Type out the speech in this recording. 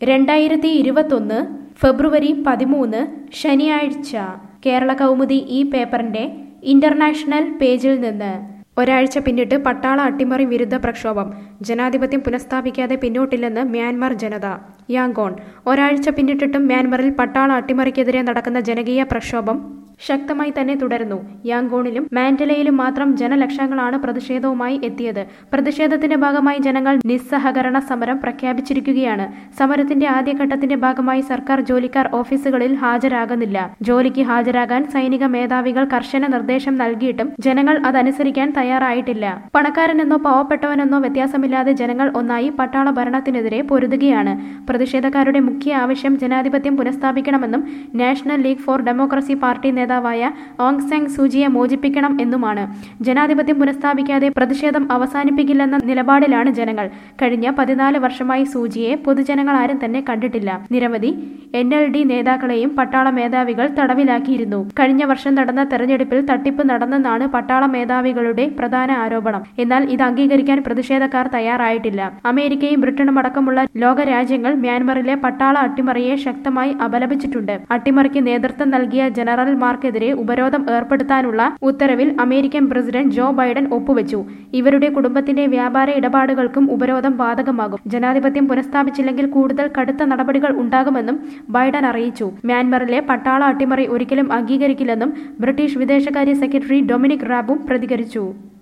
രണ്ടായിരത്തി ഇരുപത്തൊന്ന് ഫെബ്രുവരി പതിമൂന്ന് ശനിയാഴ്ച കേരള കൗമുദി ഈ പേപ്പറിന്റെ ഇന്റർനാഷണൽ പേജിൽ നിന്ന് ഒരാഴ്ച പിന്നിട്ട് പട്ടാള അട്ടിമറി വിരുദ്ധ പ്രക്ഷോഭം ജനാധിപത്യം പുനഃസ്ഥാപിക്കാതെ പിന്നോട്ടില്ലെന്ന് മ്യാൻമാർ ജനത യാങ്കോൺ ഒരാഴ്ച പിന്നിട്ടിട്ടും മ്യാൻമറിൽ പട്ടാള അട്ടിമറിക്കെതിരെ നടക്കുന്ന ജനകീയ പ്രക്ഷോഭം ശക്തമായി തന്നെ തുടരുന്നു യാങ്കോണിലും മാൻഡലയിലും മാത്രം ജനലക്ഷങ്ങളാണ് പ്രതിഷേധവുമായി എത്തിയത് പ്രതിഷേധത്തിന്റെ ഭാഗമായി ജനങ്ങൾ നിസ്സഹകരണ സമരം പ്രഖ്യാപിച്ചിരിക്കുകയാണ് സമരത്തിന്റെ ആദ്യഘട്ടത്തിന്റെ ഭാഗമായി സർക്കാർ ജോലിക്കാർ ഓഫീസുകളിൽ ഹാജരാകുന്നില്ല ജോലിക്ക് ഹാജരാകാൻ സൈനിക മേധാവികൾ കർശന നിർദ്ദേശം നൽകിയിട്ടും ജനങ്ങൾ അതനുസരിക്കാൻ തയ്യാറായിട്ടില്ല പണക്കാരനെന്നോ പാവപ്പെട്ടവനെന്നോ വ്യത്യാസമില്ലാതെ ജനങ്ങൾ ഒന്നായി പട്ടാള ഭരണത്തിനെതിരെ പൊരുതുകയാണ് പ്രതിഷേധക്കാരുടെ മുഖ്യ ആവശ്യം ജനാധിപത്യം പുനഃസ്ഥാപിക്കണമെന്നും national league for democracy party നേതാവായ ഓങ് സാങ് സൂചിയെ മോചിപ്പിക്കണം എന്നുമാണ് ജനാധിപത്യം പുനഃസ്ഥാപിക്കാതെ പ്രതിഷേധം അവസാനിപ്പിക്കില്ലെന്ന നിലപാടിലാണ് ജനങ്ങൾ കഴിഞ്ഞ പതിനാല് വർഷമായി സൂചിയെ പൊതുജനങ്ങൾ ആരും തന്നെ കണ്ടിട്ടില്ല നിരവധി എൻ എൽ ഡി നേതാക്കളെയും പട്ടാള മേധാവികൾ തടവിലാക്കിയിരുന്നു കഴിഞ്ഞ വർഷം നടന്ന തെരഞ്ഞെടുപ്പിൽ തട്ടിപ്പ് നടന്നെന്നാണ് പട്ടാള മേധാവികളുടെ പ്രധാന ആരോപണം എന്നാൽ ഇത് അംഗീകരിക്കാൻ പ്രതിഷേധക്കാർ തയ്യാറായിട്ടില്ല അമേരിക്കയും ബ്രിട്ടനും അടക്കമുള്ള ലോകരാജ്യങ്ങൾ മ്യാൻമറിലെ പട്ടാള അട്ടിമറിയെ ശക്തമായി അപലപിച്ചിട്ടുണ്ട് അട്ടിമറിക്ക് നേതൃത്വം നൽകിയ ജനറൽമാർക്കെതിരെ ഉപരോധം ഏർപ്പെടുത്താനുള്ള ഉത്തരവിൽ അമേരിക്കൻ പ്രസിഡന്റ് ജോ ബൈഡൻ ഒപ്പുവെച്ചു ഇവരുടെ കുടുംബത്തിന്റെ വ്യാപാര ഇടപാടുകൾക്കും ഉപരോധം ബാധകമാകും ജനാധിപത്യം പുനഃസ്ഥാപിച്ചില്ലെങ്കിൽ കൂടുതൽ കടുത്ത നടപടികൾ ഉണ്ടാകുമെന്നും ബൈഡൻ അറിയിച്ചു മ്യാൻമറിലെ പട്ടാള അട്ടിമറി ഒരിക്കലും അംഗീകരിക്കില്ലെന്നും ബ്രിട്ടീഷ് വിദേശകാര്യ സെക്രട്ടറി ഡൊമിനിക് റാബും പ്രതികരിച്ചു